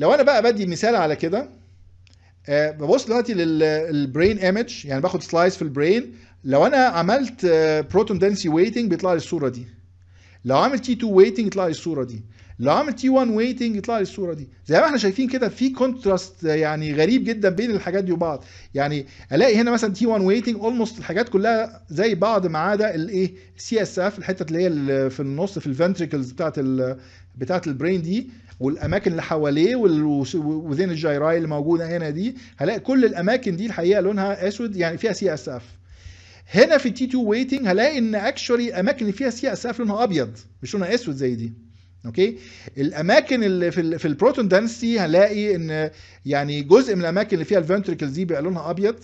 لو انا بقى بدي مثال على كده آه، ببص دلوقتي للبرين ايمج يعني باخد سلايس في البرين لو انا عملت بروتون دنسي ويتنج بيطلع لي الصوره دي لو عامل تي 2 ويتنج يطلع لي الصوره دي لو عامل تي 1 ويتنج يطلع لي الصوره دي زي ما احنا شايفين كده في كونتراست يعني غريب جدا بين الحاجات دي وبعض يعني الاقي هنا مثلا تي 1 ويتنج اولموست الحاجات كلها زي بعض ما عدا الايه سي اس اف الحته اللي هي اللي في النص في الفنتريكلز بتاعت ال بتاعت البرين دي والاماكن اللي حواليه وذين الجايراي اللي موجوده هنا دي هلاقي كل الاماكن دي الحقيقه لونها اسود يعني فيها سي اس اف هنا في التي 2 ويتنج هلاقي ان اكشولي الاماكن اللي فيها سي اس اف لونها ابيض مش لونها اسود زي دي اوكي الاماكن اللي في ال في البروتون دنسيتي هلاقي ان يعني جزء من الاماكن اللي فيها الفنتريكلز دي بيبقى لونها ابيض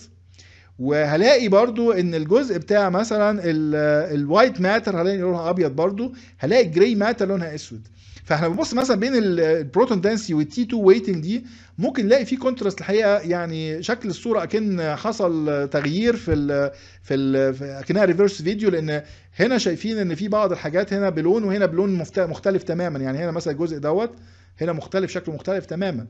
وهلاقي برضو ان الجزء بتاع مثلا الوايت ماتر هلاقي لونها ابيض برضو هلاقي الجراي ماتر لونها اسود فاحنا بنبص مثلا بين البروتون دنسي والتي 2 ويتنج دي ممكن نلاقي في كونتراست الحقيقه يعني شكل الصوره اكن حصل تغيير في ال في, ال في اكنها ريفرس فيديو لان هنا شايفين ان في بعض الحاجات هنا بلون وهنا بلون مفت- مختلف تماما يعني هنا مثلا الجزء دوت هنا مختلف شكله مختلف تماما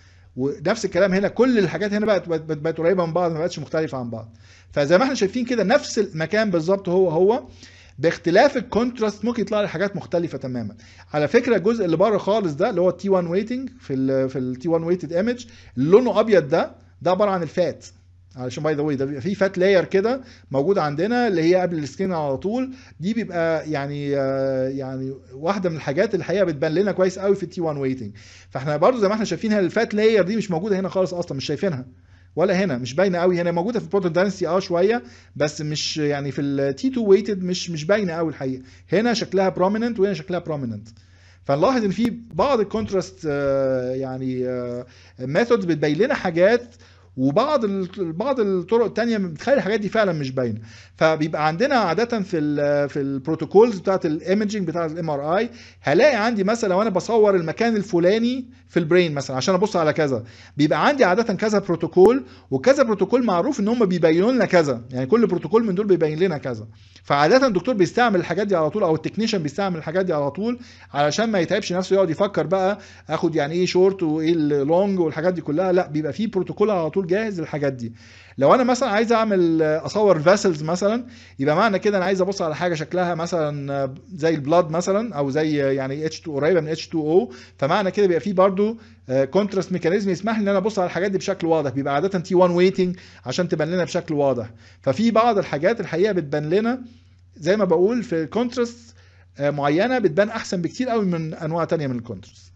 ونفس الكلام هنا كل الحاجات هنا بقت بقت, بقت قريبه من بعض ما بقتش مختلفه عن بعض فزي ما احنا شايفين كده نفس المكان بالظبط هو هو باختلاف الكونتراست ممكن يطلع لي حاجات مختلفه تماما على فكره الجزء اللي بره خالص ده اللي هو التي 1 ويتنج في ال في التي 1 ويتد ايمج اللي لونه ابيض ده ده عباره عن الفات علشان باي ذا واي ده بيبقى في فات لاير كده موجوده عندنا اللي هي قبل السكين على طول دي بيبقى يعني آه، يعني واحده من الحاجات اللي الحقيقه بتبان لنا كويس قوي في التي 1 ويتنج فاحنا برضو زي ما احنا شايفين هنا الفات لاير دي مش موجوده هنا خالص اصلا مش شايفينها ولا هنا مش باينه قوي هنا موجوده في البروتون دانسي اه شويه بس مش يعني في التي 2 ويتد مش مش باينه قوي الحقيقه هنا شكلها بروميننت وهنا شكلها بروميننت فنلاحظ ان في بعض الكونتراست آه، يعني ميثودز بتبين لنا حاجات وبعض ال- بعض الطرق التانية بتخلي الحاجات دي فعلا مش باينه فبيبقى عندنا عاده في ال في البروتوكولز بتاعت الايمجنج بتاعت الام ار اي هلاقي عندي مثلا لو انا بصور المكان الفلاني في البرين مثلا عشان ابص على كذا بيبقى عندي عاده كذا بروتوكول وكذا بروتوكول معروف ان هم بيبينوا لنا كذا يعني كل بروتوكول من دول بيبين لنا كذا فعاده الدكتور بيستعمل الحاجات دي على طول او التكنيشن بيستعمل الحاجات دي على طول علشان ما يتعبش نفسه يقعد يفكر بقى اخد يعني ايه شورت وايه اللونج والحاجات دي كلها لا بيبقى في بروتوكول على طول جاهز للحاجات دي لو انا مثلا عايز اعمل اصور فاسلز مثلا يبقى معنى كده انا عايز ابص على حاجه شكلها مثلا زي البلاد مثلا او زي يعني اتش 2 قريبه من اتش 2 او فمعنى كده بيبقى في برضو كونتراست ميكانيزم يسمح لي ان انا ابص على الحاجات دي بشكل واضح بيبقى عاده تي 1 ويتنج عشان تبان لنا بشكل واضح ففي بعض الحاجات الحقيقه بتبان لنا زي ما بقول في كونتراست معينه بتبان احسن بكتير قوي من انواع تانية من الكونتراست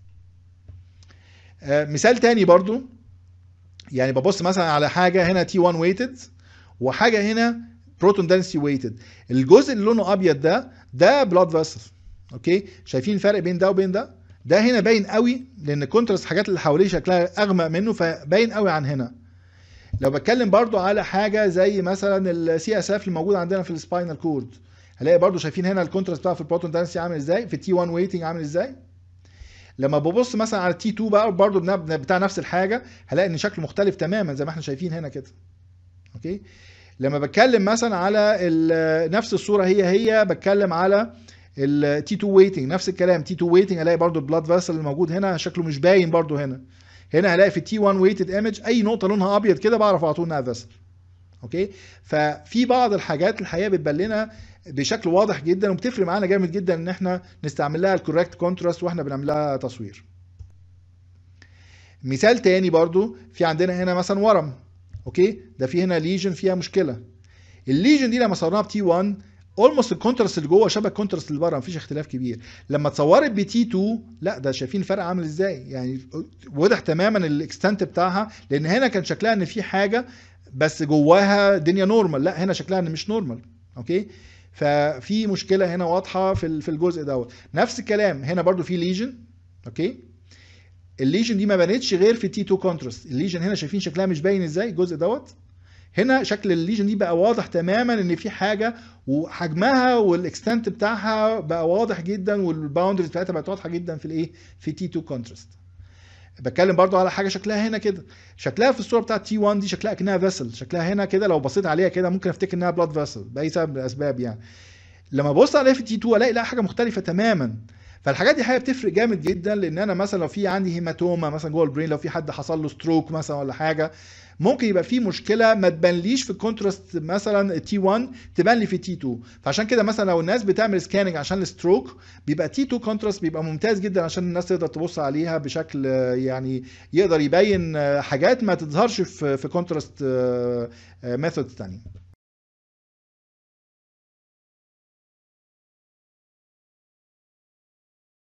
آه، مثال تاني برضو يعني ببص مثلا على حاجه هنا تي 1 ويتد وحاجه هنا بروتون دنسي ويتد الجزء اللي لونه ابيض ده ده بلاد فاسل اوكي شايفين الفرق بين ده وبين ده ده هنا باين قوي لان كونتراست الحاجات اللي حواليه شكلها اغمق منه فباين قوي عن هنا لو بتكلم برضو على حاجه زي مثلا السي اس اف اللي موجود عندنا في السباينال كورد هلاقي برضو شايفين هنا الكونتراست بتاعه في البروتون دنسي عامل ازاي في تي 1 ويتنج عامل ازاي لما ببص مثلا على تي 2 بقى برضو بنا- بتاع نفس الحاجه هلاقي ان شكله مختلف تماما زي ما احنا شايفين هنا كده اوكي لما بتكلم مثلا على ال- نفس الصوره هي هي بتكلم على التي 2 ويتنج نفس الكلام تي 2 ويتنج الاقي برضو البلاد فاسل اللي موجود هنا شكله مش باين برضو هنا هنا هلاقي في التي 1 ويتد ايمج اي نقطه لونها ابيض كده بعرف على طول انها فاسل اوكي ففي بعض الحاجات الحقيقه بتبان لنا بشكل واضح جدا وبتفرق معانا جامد جدا ان احنا نستعمل لها الكوريكت كونتراست واحنا بنعمل لها تصوير مثال تاني برضو في عندنا هنا مثلا ورم اوكي ده في هنا ليجن فيها مشكله الليجن دي لما صورناها بتي 1 اولموست الكونتراست اللي جوه شبه الكونتراست اللي بره مفيش اختلاف كبير لما اتصورت بتي 2 لا ده شايفين الفرق عامل ازاي يعني واضح تماما الاكستنت بتاعها لان هنا كان شكلها ان في حاجه بس جواها دنيا نورمال لا هنا شكلها ان مش نورمال اوكي ففي مشكله هنا واضحه في ال- في الجزء دوت نفس الكلام هنا برضو في ليجن اوكي الليجن دي ما بانتش غير في تي 2 كونتراست الليجن هنا شايفين شكلها مش باين ازاي الجزء دوت هنا شكل الليجن دي بقى واضح تماما ان في حاجه وحجمها والاكستنت بتاعها بقى واضح جدا والباوندرز بتاعتها بقت واضحه جدا في الايه في تي 2 كونتراست بتكلم برضو على حاجه شكلها هنا كده شكلها في الصوره بتاعت تي 1 دي شكلها كانها فيسل شكلها هنا كده لو بصيت عليها كده ممكن افتكر انها بلاد فيسل باي سبب من الاسباب يعني لما ابص عليها في تي 2 الاقي لا حاجه مختلفه تماما فالحاجات دي حاجه بتفرق جامد جدا لان انا مثلا لو في عندي هيماتوما مثلا جوه البرين لو في حد حصل له ستروك مثلا ولا حاجه ممكن يبقى في مشكله ما تبانليش في الكونتراست مثلا تي 1 تبان لي في تي 2 فعشان كده مثلا لو الناس بتعمل سكاننج عشان الستروك بيبقى تي 2 كونتراست بيبقى ممتاز جدا عشان الناس تقدر تبص عليها بشكل يعني يقدر يبين حاجات ما تظهرش في في كونتراست ميثود ثانيه